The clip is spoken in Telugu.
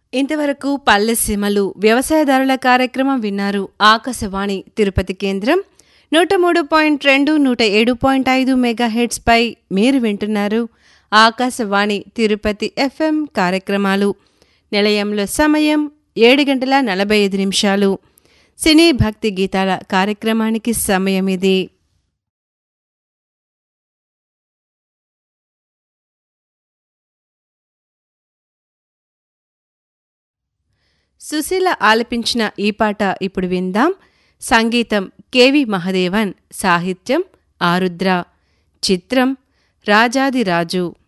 ఇంతవరకు పల్లె సీమలు వ్యవసాయదారుల కార్యక్రమం విన్నారు ఆకాశవాణి తిరుపతి కేంద్రం నూట మూడు పాయింట్ రెండు నూట ఏడు పాయింట్ ఐదు మెగా పై మీరు వింటున్నారు ఆకాశవాణి తిరుపతి ఎఫ్ఎం కార్యక్రమాలు నిలయంలో సమయం ఏడు గంటల నలభై ఐదు నిమిషాలు సినీ భక్తి గీతాల కార్యక్రమానికి సమయం ఇది సుశీల ఆలపించిన ఈ పాట ఇప్పుడు విందాం సంగీతం కెవి మహదేవన్ సాహిత్యం ఆరుద్ర చిత్రం రాజాదిరాజు